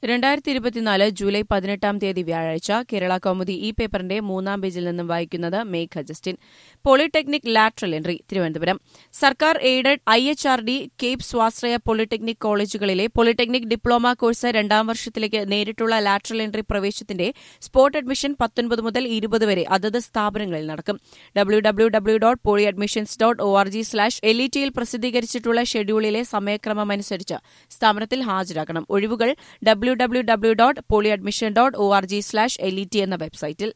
രണ്ടായിരത്തി ഇരുപത്തിനാല് ജൂലൈ പതിനെട്ടാം തീയതി വ്യാഴാഴ്ച കേരള കൗമുദി ഈ പേപ്പറിന്റെ മൂന്നാം പേജിൽ നിന്നും വായിക്കുന്നത് Megha Justin polytechnic lateral entry Thiruvananthapuram സർക്കാർ aided I H R D CAPE സ്വാശ്രയ പോളിടെക്നിക് കോളേജുകളിലെ പോളിടെക്നിക് ഡിപ്ലോമ കോഴ്സ് രണ്ടാം വർഷത്തിലേക്ക് നേരിട്ടുള്ള ലാറ്ററൽ എൻട്രി പ്രവേശത്തിന്റെ സ്പോട്ട് അഡ്മിഷൻ പത്തൊൻപത് മുതൽ ഇരുപത് വരെ അതത് സ്ഥാപനങ്ങളിൽ നടക്കും W W W dot poly admissions dot O R G slash L E ടിയിൽ പ്രസിദ്ധീകരിച്ചിട്ടുള്ള ഷെഡ്യൂളിലെ സമയക്രമമനുസരിച്ച് സ്ഥാപനത്തിൽ ഹാജരാക്കണം ഒഴിവുകൾ W W W dot poly admission dot O R G slash L E T എന്ന വെബ്സൈറ്റിൽ